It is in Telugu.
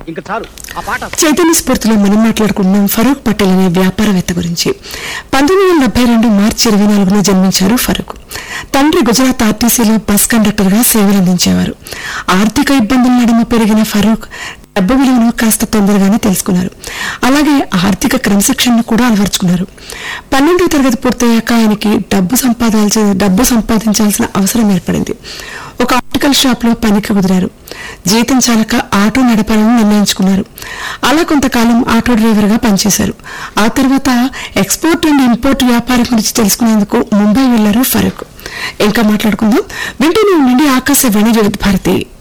ఇంకా చాలు ఆ పాట చైతన్య స్ఫూర్తిలో మనం మాట్లాడుకుంటున్నాం ఫరూక్ పటేల్ అనే వ్యాపారవేత్త గురించి పంతొమ్మిది వందల డెబ్బై రెండు మార్చి ఇరవై నాలుగున జన్మించారు ఫరూక్ తండ్రి గుజరాత్ ఆర్టీసీలో బస్ కండక్టర్ గా సేవలు అందించేవారు ఆర్థిక ఇబ్బందుల నడుమ పెరిగిన ఫరూక్ డబ్బు విలువను కాస్త తొందరగానే తెలుసుకున్నారు అలాగే ఆర్థిక క్రమశిక్షణను కూడా అలవర్చుకున్నారు పన్నెండో తరగతి పూర్తయ్యాక ఆయనకి డబ్బు సంపాదించాల్సిన డబ్బు సంపాదించాల్సిన అవసరం ఏర్పడింది ఒక ఆప్టికల్ షాప్ లో పనికి కుదిరారు జీతం చాలక ఆటో నడపాలని నిర్ణయించుకున్నారు అలా కొంతకాలం ఆటో డ్రైవర్ గా పనిచేశారు ఆ తర్వాత ఎక్స్పోర్ట్ అండ్ ఇంపోర్ట్ వ్యాపారం గురించి తెలుసుకునేందుకు ముంబై వెళ్లారు ఫరూక్ ఇంకా మాట్లాడుకుందాం వింటూనే ఉండండి ఆకాశవాణి వివిధ భారతి